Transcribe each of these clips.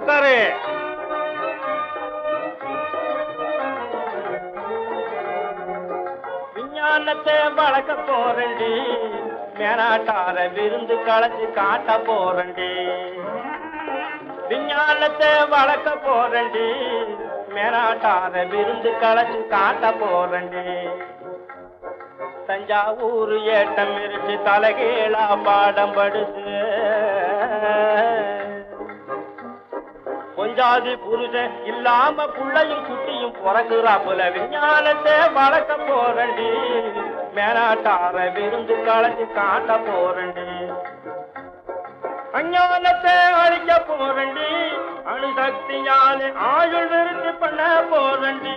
உட்காரு விஞ்ஞானத்தை வளர்க்க போறண்டி மேனாட்டார விருந்து களைச்சு காட்ட போறண்டி விஞ்ஞானத்தை வளர்க்க போறண்டி மேனாட்டார விருந்து களைச்சு காட்ட போறண்டி தஞ்சாவூர் ஏட்டம் இருச்சு தலைகீழா பாடம் படுது கொஞ்சாதி புருஷன் இல்லாம புள்ளையும் குட்டியும் பிறகுறாப்புல விஞ்ஞானத்தை வளர்க்க போறண்டி மேலாட்டார விருந்து களைச்சு காட்ட போறண்டி அஞ்ஞானத்தை அழிக்க போறண்டி அணுசக்தியாலே ஆயுள் நிறுத்தி பண்ண போறண்டி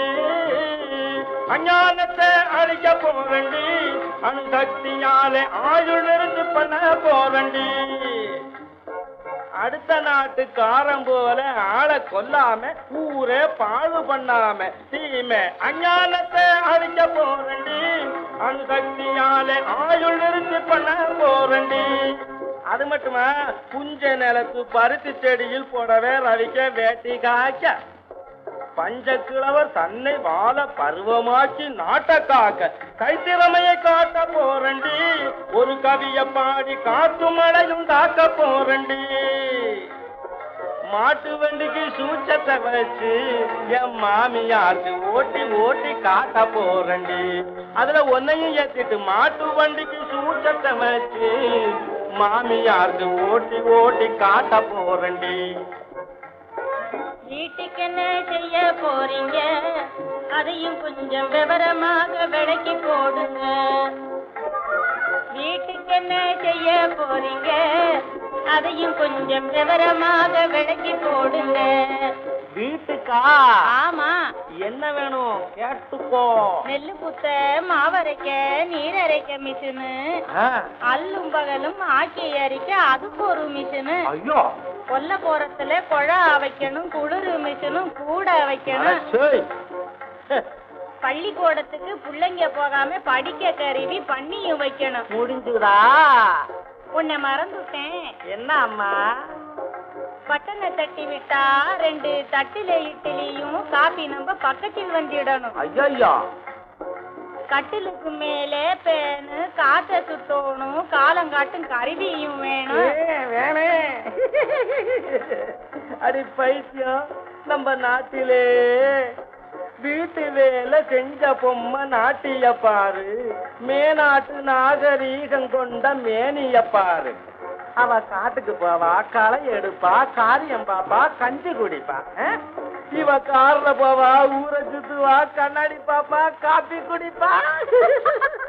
அஞ்ஞானத்தை அழிக்க போறண்டி அணுசக்தியாலே ஆயுள் நிறுத்தி பண்ண போறண்டி அடுத்த நாட்டுக்காரன் போல ஆளை கொல்லாம ஊரே பாழு பண்ணாம தீமை அஞ்ஞானத்தை அழிக்க போறண்டி அணுசக்தியாலே ஆயுள் நிறுத்தி பண்ண போறண்டி அது மட்டுமா புஞ்ச நிலத்து பருத்தி செடியில் போடவே ரவிக்க வேட்டி காய்க்க பஞ்சக்கிழவர் தன்னை வாழ பருவமாக்கி நாட்ட காக்க கைத்திறமையை காட்ட போறண்டி ஒரு கவிய பாடி காத்து மழையும் தாக்க போறண்டி மாட்டு வண்டிக்கு சூச்சத்தை வச்சு என் மாமியாருக்கு ஓட்டி ஓட்டி காட்ட போறண்டி அதுல ஒன்னையும் ஏத்திட்டு மாட்டு வண்டிக்கு சூச்சத்தை வச்சு மாமியாருக்கு ஓட்டி ஓட்டி காட்ட போறண்டி வீட்டுக்கு என்ன செய்ய போறீங்க அதையும் கொஞ்சம் விவரமாக விளக்கி போடுங்க வீட்டுக்கு என்ன செய்ய போறீங்க அதையும் கொஞ்சம் விவரமாக விளக்கி போடுங்க வீட்டுக்கா ஆமா என்ன வேணும் கேட்டுக்கோ நெல்லு குத்த மாவரைக்க நீர் அரைக்க மிஷினு ஆ, அல்லும் பகலும் ஆக்கி அரிக்க அதுக்கு ஒரு மிஷினு ஐயோ கொல்ல போறதுல குழா வைக்கணும் குளிர் மிஷினும் கூட வைக்கணும் அடச்சேய். பள்ளிக்கூடத்துக்கு பிள்ளைங்க போகாம படிக்க கருவி பண்ணியும் வைக்கணும் முடிஞ்சுதா உன்னை மறந்துட்டேன் என்ன அம்மா பட்டனை தட்டி விட்டா ரெண்டு தட்டில இட்லியும் காபி நம்ம பக்கத்தில் வந்துடணும் ஐயோ கட்டிலுக்கு மேலே பேனு காத்த சுத்தணும் காலங்காட்டும் கருவியும் வேணும் வேணே அடி பைத்தியம் நம்ம நாட்டிலே வீட்டு வேலை செஞ்ச பொம்மை நாட்டிய பாரு மேநாட்டு நாகரீகம் கொண்ட மேனிய பாரு அவ காட்டுக்கு போவா களை எடுப்பா காரியம் பாப்பா கஞ்சி குடிப்பா ஆ? இவ கார்ல போவா ஊரை சுத்துவா கண்ணாடி பாப்பா காப்பி குடிப்பா